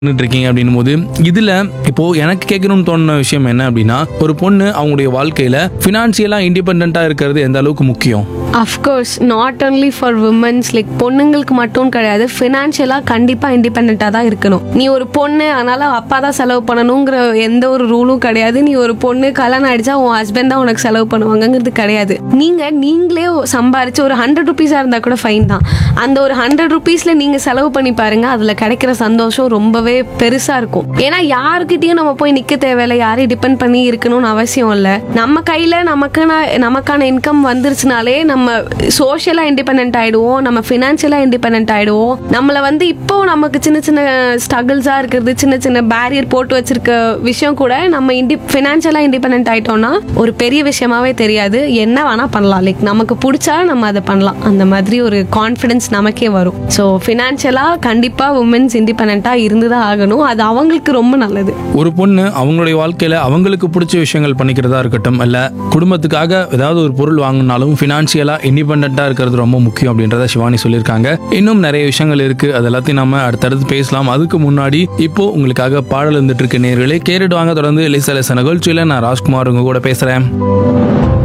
நின்னுட்டு இருக்கீங்க அப்படின்னும் போது இதுல இப்போ எனக்கு கேட்கணும்னு தோணுன விஷயம் என்ன அப்படின்னா ஒரு பொண்ணு அவங்களுடைய வாழ்க்கையில ஃபினான்சியலா இண்டிபெண்டா இருக்கிறது எந்த அளவுக்கு முக்கியம் of course not only for womens like பொண்ணுங்களுக்கு மட்டும் கிடையாது ஃபினான்ஷியலாக கண்டிப்பாக இண்டிபெண்ட்டாக தான் இருக்கணும் நீ ஒரு பொண்ணு அதனால அப்பா தான் செலவு பண்ணணுங்கிற எந்த ஒரு ரூலும் கிடையாது நீ ஒரு பொண்ணு கல்யாணம் ஆயிடுச்சா உன் ஹஸ்பண்ட் தான் உனக்கு செலவு பண்ணுவாங்கங்கிறது கிடையாது நீங்கள் நீங்களே சம்பாரிச்சு ஒரு ஹண்ட்ரட் ருபீஸாக இருந்தால் கூட ஃபைன் தான் அந்த ஒரு ஹண்ட்ரட் ருபீஸில் நீங்கள் செலவு பண்ணி பாருங்க அதில் கிடைக்கிற சந்தோஷம் ரொம்பவே பெருசாக இருக்கும் ஏன்னா யாருக்கிட்டேயும் நம்ம போய் நிற்க தேவையில்லை யாரையும் டிபெண்ட் பண்ணி இருக்கணும்னு அவசியம் இல்லை நம்ம கையில் நமக்கான நமக்கான இன்கம் வந்துருச்சுனாலே நம்ம சோஷியலாக இண்டிபெண்ட் ஆயிடுவோம் நம்ம ஃபினான்ஷியலாக இண்டிபெண்ட் ஆயிடுவோம் நம்மளை வந்து இப்போ நமக்கு சின்ன சின்ன ஸ்ட்ரகிள்ஸாக இருக்கிறது சின்ன சின்ன பேரியர் போட்டு வச்சிருக்க விஷயம் கூட நம்ம இண்டி ஃபினான்ஷியலாக இண்டிபெண்ட் ஆயிட்டோம்னா ஒரு பெரிய விஷயமாவே தெரியாது என்ன வேணா பண்ணலாம் லைக் நமக்கு பிடிச்சா நம்ம அதை பண்ணலாம் அந்த மாதிரி ஒரு கான்ஃபிடன்ஸ் நமக்கே வரும் ஸோ ஃபினான்ஷியலாக கண்டிப்பாக உமன்ஸ் இண்டிபெண்ட்டாக இருந்து தான் ஆகணும் அது அவங்களுக்கு ரொம்ப நல்லது ஒரு பொண்ணு அவங்களுடைய வாழ்க்கையில அவங்களுக்கு பிடிச்ச விஷயங்கள் பண்ணிக்கிறதா இருக்கட்டும் இல்ல குடும்பத்துக்காக ஏதாவது ஒரு பொருள் வாங்கினாலும் ஃபினான்சியலா இண்டிபெண்டா இருக்கிறது ரொம்ப முக்கியம் அப்படின்றத சிவானி சொல்லியிருக்காங்க இன்னும் நிறைய விஷயங்கள் இருக்கு அது எல்லாத்தையும் நம்ம அடுத்தடுத்து பேசலாம் அதுக்கு முன்னாடி இப்போ உங்களுக்காக பாடல் இருந்துட்டு இருக்க நேர்களே கேட்டுட்டு வாங்க தொடர்ந்து லிசலச நிகழ்ச்சியில நான் ராஜ்குமார் உங்க கூட பேசுறேன்